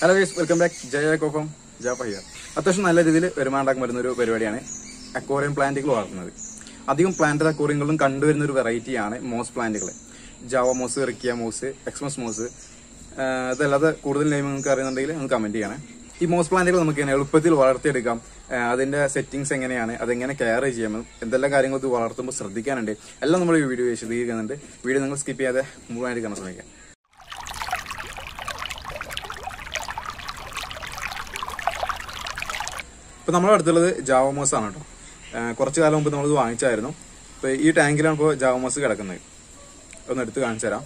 hello guys welcome back ജയ കോഫം ജാപ്പയ്യ അത്യാവശ്യം നല്ല രീതിയിൽ വരുമാനം ഉണ്ടാക്കാൻ വരുന്ന ഒരു പരിപാടിയാണ് അക്വോറിയം പ്ലാന്റുകൾ വളർത്തുന്നത് അധികം പ്ലാന്റ് അക്വോറിയങ്ങളിലും കണ്ടുവരുന്ന ഒരു വെറൈറ്റിയാണ് മോസ് പ്ലാന്റുകൾ Java moss Riccia moss Xmas moss അതല്ലാതെ കൂടുതൽ നെയിം നിങ്ങൾക്ക് അറിയുന്നുണ്ടെങ്കിൽ നിങ്ങൾക്ക് കമന്റ് ചെയ്യണേ ഈ മോസ് പ്ലാന്റുകൾ നമുക്ക് എങ്ങനെ എളുപ്പത്തിൽ വളർത്തിയെടുക്കാം ആ, അതിന്റെ സെറ്റിംഗ്സ് എങ്ങനെയാണ് അതെങ്ങനെ കെയർ ചെയ്യാം എന്തെല്ലാം കാര്യങ്ങൾ ഇത് വളർത്തുമ്പോൾ ശ്രദ്ധിക്കാനുണ്ട് എല്ലാം നമ്മൾ ഈ വീഡിയോ വിശദീകരിക്കുന്നുണ്ട് വീഡിയോ നിങ്ങൾ സ്കിപ്പ് ചെയ്യാതെ മുഴുവനായിട്ട് കാണാൻ ശ്രമിക്കാം ഇപ്പൊ നമ്മുടെ അടുത്തുള്ളത് ജാവമോസ് ആണ് കേട്ടോ ഏഹ് കുറച്ച് കാലം മുമ്പ് നമ്മളിത് വാങ്ങിച്ചായിരുന്നു ഇപ്പൊ ഈ ടാങ്കിലാണ് ഇപ്പോൾ ജാവമോസ് കിടക്കുന്നത് ഒന്ന് എടുത്ത് കാണിച്ചു തരാം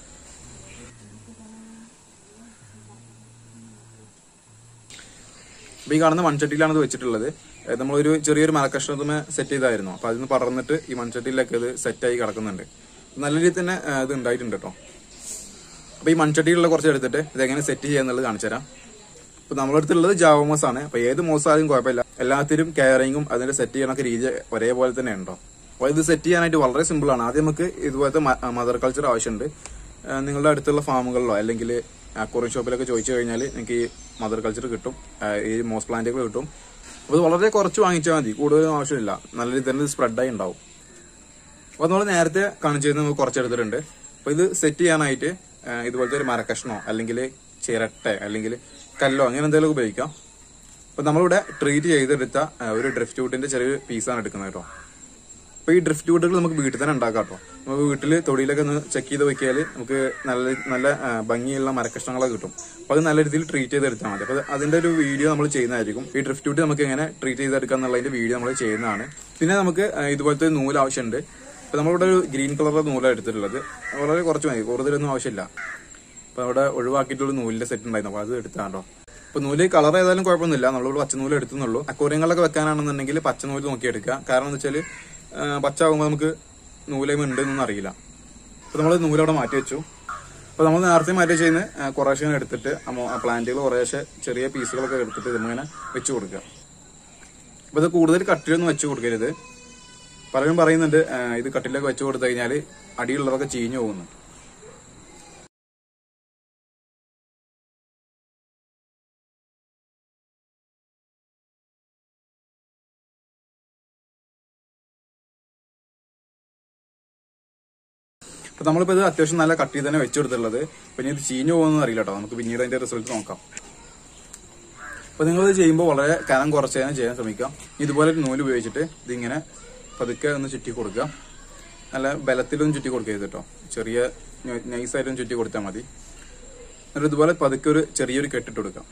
അപ്പൊ ഈ കാണുന്ന മൺചട്ടിയിലാണ് ഇത് വെച്ചിട്ടുള്ളത് ഏഹ് നമ്മളൊരു ചെറിയൊരു മരക്കഷ്ണത്തുമേ സെറ്റ് ചെയ്തായിരുന്നു അപ്പൊ അതിന് പടർന്നിട്ട് ഈ മൺചട്ടിയിലൊക്കെ ഇത് സെറ്റായി കിടക്കുന്നുണ്ട് നല്ല രീതിയിൽ തന്നെ ഏഹ് ഇത് ഉണ്ടായിട്ടുണ്ട് കേട്ടോ അപ്പൊ ഈ മൺചട്ടിയിലുള്ള കുറച്ച് എടുത്തിട്ട് ഇതെങ്ങനെ സെറ്റ് ചെയ്യാന്നുള്ളത് കാണിച്ചു തരാം ഇപ്പൊ നമ്മുടെ അടുത്തുള്ളത് ജാവ മോസ് ആണ് അപ്പൊ ഏത് മോസ് ആയാലും കുഴപ്പമില്ല എല്ലാത്തിനും കെയറിങ്ങും അതിന്റെ സെറ്റ് ചെയ്യണൊക്കെ രീതി ഒരേപോലെ തന്നെ ഉണ്ടോ അപ്പൊ ഇത് സെറ്റ് ചെയ്യാനായിട്ട് വളരെ സിമ്പിൾ ആണ് ആദ്യം നമുക്ക് ഇതുപോലത്തെ മദർ കൾച്ചർ ആവശ്യമുണ്ട് ആ, നിങ്ങളുടെ അടുത്തുള്ള ഫാമുകളിലോ അല്ലെങ്കിൽ അക്വറിയം ഷോപ്പിലൊക്കെ ചോദിച്ചു കഴിഞ്ഞാൽ നിങ്ങൾക്ക് ഈ മദർ കൾച്ചർ കിട്ടും ആ, ഈ മോസ് പ്ലാന്റുകൾ കിട്ടും അപ്പൊ ഇത് വളരെ കുറച്ച് വാങ്ങിച്ചാൽ മതി കൂടുതലൊന്നും ആവശ്യമില്ല നല്ല രീതിയിൽ തന്നെ സ്പ്രെഡായി ഉണ്ടാവും അപ്പൊ നമ്മൾ നേരത്തെ കാണിച്ചു നമുക്ക് കുറച്ചെടുത്തിട്ടുണ്ട് അപ്പൊ ഇത് സെറ്റ് ചെയ്യാനായിട്ട് ആ, ഇതുപോലത്തെ ഒരു മരക്കഷ്ണോ അല്ലെങ്കിൽ ചിരട്ട അല്ലെങ്കിൽ കല്ലോ അങ്ങനെ എന്തെങ്കിലും ഉപയോഗിക്കാം അപ്പൊ നമ്മളിവിടെ ട്രീറ്റ് ചെയ്തെടുത്ത ആ, ഒരു ഡ്രിഫ്റ്റ് വുഡിന്റെ ചെറിയൊരു പീസാണ് എടുക്കുന്നത് കേട്ടോ അപ്പൊ ഈ ഡ്രിഫ്റ്റ് വുഡുകൾ നമുക്ക് വീട്ടിൽ തന്നെ ഉണ്ടാക്കാം കേട്ടോ നമുക്ക് വീട്ടിൽ തൊടിയിലൊക്കെ ഒന്ന് ചെക്ക് ചെയ്ത് വെക്കിയാൽ നമുക്ക് നല്ല നല്ല ആ, ഭംഗിയുള്ള മരക്കഷ്ണങ്ങളൊക്കെ കിട്ടും അപ്പൊ അത് നല്ല രീതിയിൽ ട്രീറ്റ് ചെയ്തെടുത്താൽ മതി അപ്പൊ അത് അതിന്റെ ഒരു വീഡിയോ നമ്മൾ ചെയ്യുന്നതായിരിക്കും ഈ ഡ്രിഫ്റ്റ് വുഡ് നമുക്ക് എങ്ങനെ ട്രീറ്റ് ചെയ്തെടുക്കുക എന്നുള്ളതിന്റെ വീഡിയോ നമ്മൾ ചെയ്യുന്നതാണ് പിന്നെ നമുക്ക് ആ, ഇതുപോലത്തെ ഒരു നൂല് ആവശ്യമുണ്ട് അപ്പൊ നമ്മളിവിടെ ഒരു ഗ്രീൻ കളറിലെ നൂലാണ് എടുത്തിട്ടുള്ളത് വളരെ കുറച്ച് മതി കൂടുതലൊന്നും ആവശ്യമില്ല അപ്പൊ അവിടെ ഒഴിവാക്കിയിട്ടുള്ള നൂലിന്റെ സെറ്റ് ഉണ്ടായിരുന്നു അപ്പൊ അത് എടുത്താണ്ടോ ഇപ്പൊ നൂല് കളർ ഏതായാലും കുഴപ്പമൊന്നുമില്ല നമ്മളിവിടെ പച്ച നൂല് എടുത്തുന്നുള്ളൂ അക്വോറിയങ്ങളിലൊക്കെ വെക്കാനാണെന്നുണ്ടെങ്കിൽ പച്ച നൂല് നോക്കി എടുക്കുക കാരണം എന്താ വെച്ചാല് ആ, പച്ച ആകുമ്പോൾ നമുക്ക് നൂലേമ ഉണ്ട് എന്നൊന്നും അറിയില്ല അപ്പൊ നമ്മൾ നൂലവിടെ മാറ്റി വെച്ചു അപ്പൊ നമ്മൾ നേരത്തെ മാറ്റി ചെയ്യുന്ന കുറേശ്ശെ ഇങ്ങനെ എടുത്തിട്ട് പ്ലാന്റുകൾ കുറേശ്ശെ ചെറിയ പീസുകളൊക്കെ എടുത്തിട്ട് ഇതിങ്ങനെ വെച്ച് കൊടുക്കുക അപ്പൊ ഇത് കൂടുതൽ കട്ടിലൊന്നും വെച്ച് കൊടുക്കരുത് പലരും പറയുന്നുണ്ട് ആ, ഇത് കട്ടിലൊക്കെ വെച്ച് കൊടുത്തു കഴിഞ്ഞാൽ അടിയുള്ളതൊക്കെ ചീഞ്ഞു പോകുന്നു അപ്പൊ നമ്മളിപ്പോ ഇത് അത്യാവശ്യം നല്ല കട്ട് ചെയ്ത് തന്നെ വെച്ചെടുത്തുള്ളത് പിന്നെ ഇത് ചീഞ്ഞു പോകുന്ന അറിയില്ല കേട്ടോ നമുക്ക് പിന്നീട് അതിന്റെ റിസൾട്ട് നോക്കാം അപ്പൊ നിങ്ങൾ ഇത് ചെയ്യുമ്പോൾ വളരെ കനം കുറച്ച് തന്നെ ചെയ്യാൻ ശ്രമിക്കാം ഇതുപോലെ ഒരു നൂല് ഉപയോഗിച്ചിട്ട് ഇതിങ്ങനെ പതുക്കെ ഒന്ന് ചുറ്റി കൊടുക്കുക നല്ല ബലത്തിലൊന്നും ചുറ്റി കൊടുക്കരുത് കേട്ടോ ചെറിയ നൈസായിട്ടൊന്നും ചുറ്റി കൊടുത്താൽ മതി എന്നിട്ട് ഇതുപോലെ പതുക്കെ ഒരു ചെറിയൊരു കെട്ടിട്ട് കൊടുക്കാം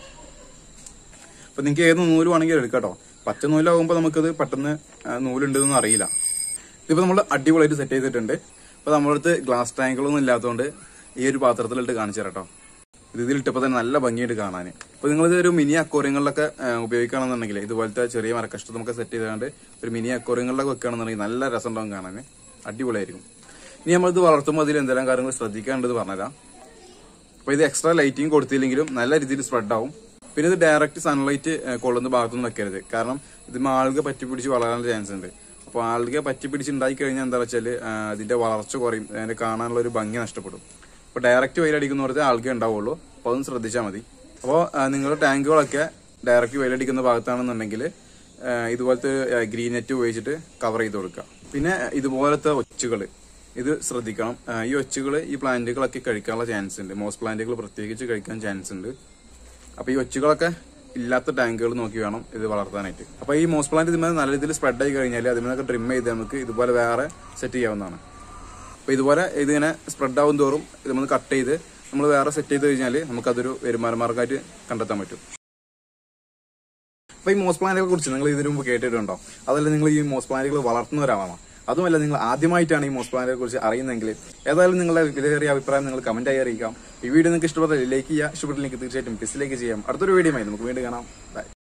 അപ്പൊ നിങ്ങൾക്ക് ഏത് നൂല് വേണമെങ്കിലും എടുക്കാം കേട്ടോ പച്ച നൂലാകുമ്പോൾ നമുക്കത് പെട്ടെന്ന് ആ, നൂലുണ്ടെന്നൊന്നും അറിയില്ല ഇതിപ്പോ നമ്മൾ അടിപൊളിയായിട്ട് സെറ്റ് ചെയ്തിട്ടുണ്ട് അപ്പൊ നമ്മുടെ അടുത്ത് ഗ്ലാസ് ടാങ്കുകളൊന്നും ഇല്ലാത്തതുകൊണ്ട് ഈ ഒരു പാത്രത്തിലിട്ട് കാണിച്ചു തരാം കേട്ടോ ഇത് ഇതിലിട്ടപ്പോൾ തന്നെ നല്ല ഭംഗിയായിട്ട് കാണാൻ അപ്പൊ നിങ്ങളിത് ഒരു മിനി അക്വോറിയങ്ങളിലൊക്കെ ആ, ഉപയോഗിക്കുകയാണെന്നുണ്ടെങ്കിൽ ഇതുപോലത്തെ ചെറിയ മരക്കഷ്ടം നമുക്ക് സെറ്റ് ചെയ്തുകൊണ്ട് ഒരു മിനി അക്വോറിയങ്ങളിലൊക്കെ വെക്കുകയാണെന്നുണ്ടെങ്കിൽ നല്ല രസം ഉണ്ടാവും കാണാൻ അടിപൊളിയായിരിക്കും ഇനി നമ്മളിത് വളർത്തുമ്പോൾ അതിൽ എന്തെല്ലാം കാര്യങ്ങൾ ശ്രദ്ധിക്കാനുള്ളത് പറഞ്ഞുതരാം അപ്പൊ ഇത് എക്സ്ട്രാ ലൈറ്റിംഗ് കൊടുത്തില്ലെങ്കിലും നല്ല രീതിയിൽ സ്പ്രെഡ് ആവും പിന്നെ ഇത് ഡയറക്റ്റ് സൺലൈറ്റ് കൊള്ളുന്ന ഭാഗത്തൊന്നും വെക്കരുത് കാരണം ഇത് ആളുക പറ്റി പിടിച്ച് വളരാനുള്ള ചാൻസ് ഉണ്ട് അപ്പോൾ ആളുക പറ്റി പിടിച്ച് ഉണ്ടായി കഴിഞ്ഞാൽ എന്താ വെച്ചാൽ അതിന്റെ വളർച്ച കുറയും അതിന്റെ കാണാനുള്ള ഒരു ഭംഗി നഷ്ടപ്പെടും അപ്പോൾ ഡയറക്റ്റ് വെയിലടിക്കുന്നവർക്ക് ആൾക്കേ ഉണ്ടാവുള്ളൂ അപ്പോൾ അതൊന്ന് ശ്രദ്ധിച്ചാൽ മതി അപ്പോൾ നിങ്ങളുടെ ടാങ്കുകളൊക്കെ ഡയറക്റ്റ് വെയിലടിക്കുന്ന ഭാഗത്താണെന്നുണ്ടെങ്കിൽ ആ, ഇതുപോലത്തെ ഗ്രീൻ നെറ്റ് ഉപയോഗിച്ചിട്ട് കവർ ചെയ്ത് കൊടുക്കുക പിന്നെ ഇതുപോലത്തെ ഒച്ചുകൾ ഇത് ശ്രദ്ധിക്കണം ആ, ഈ ഒച്ചുകൾ ഈ പ്ലാന്റുകളൊക്കെ കഴിക്കാനുള്ള ചാൻസ് ഉണ്ട് മോസ് പ്ലാന്റുകൾ പ്രത്യേകിച്ച് കഴിക്കാൻ ചാൻസ് ഉണ്ട് അപ്പൊ ഈ ഒച്ചുകളൊക്കെ ഇല്ലാത്ത ടാങ്കുകൾ നോക്കി വേണം ഇത് വളർത്താനായിട്ട് അപ്പൊ ഈ മോസ് പ്ലാന്റ് ഇതിന്മേൽ നല്ല രീതിയിൽ സ്പ്രെഡ് ആയി കഴിഞ്ഞാൽ അതിനൊക്കെ ട്രിം ചെയ്ത് നമുക്ക് ഇതുപോലെ വേറെ സെറ്റ് ചെയ്യാവുന്നതാണ് അപ്പൊ ഇതുപോലെ ഇതിങ്ങനെ സ്പ്രെഡ് ആവും തോറും ഇത് നമ്മൾ കട്ട് ചെയ്ത് നമ്മൾ വേറെ സെറ്റ് ചെയ്ത് കഴിഞ്ഞാൽ നമുക്കതൊരു വരുമാന മാർഗമായിട്ട് കണ്ടെത്താൻ പറ്റും അപ്പൊ ഈ മോസ് പ്ലാന്റുകളെ കുറിച്ച് നിങ്ങൾ ഇതിനു മുമ്പ് കേട്ടിട്ടുണ്ടോ അതല്ല നിങ്ങൾ ഈ മോസ് പ്ലാന്റുകൾ വളർത്തുന്ന ഒരാളാണോ അതുമല്ല നിങ്ങൾ ആദ്യമായിട്ടാണ് ഈ മോസ് പ്ലാന്റുകളെ കുറിച്ച് അറിയുന്നതെങ്കിൽ ഏതായാലും നിങ്ങളുടെ വിലയേറിയ അഭിപ്രായം നിങ്ങൾ കമന്റായി അറിയിക്കാം ഈ വീഡിയോ നിങ്ങൾക്ക് ഇഷ്ടപ്പെട്ടാൽ ലൈക്ക് ചെയ്യുക ഇഷ്ടപ്പെട്ടില്ലെങ്കിൽ തീർച്ചയായിട്ടും ഡിസ്ലൈക്ക് ചെയ്യാം അടുത്തൊരു വീഡിയോ നമുക്ക് വീണ്ടും കാണാം ബൈ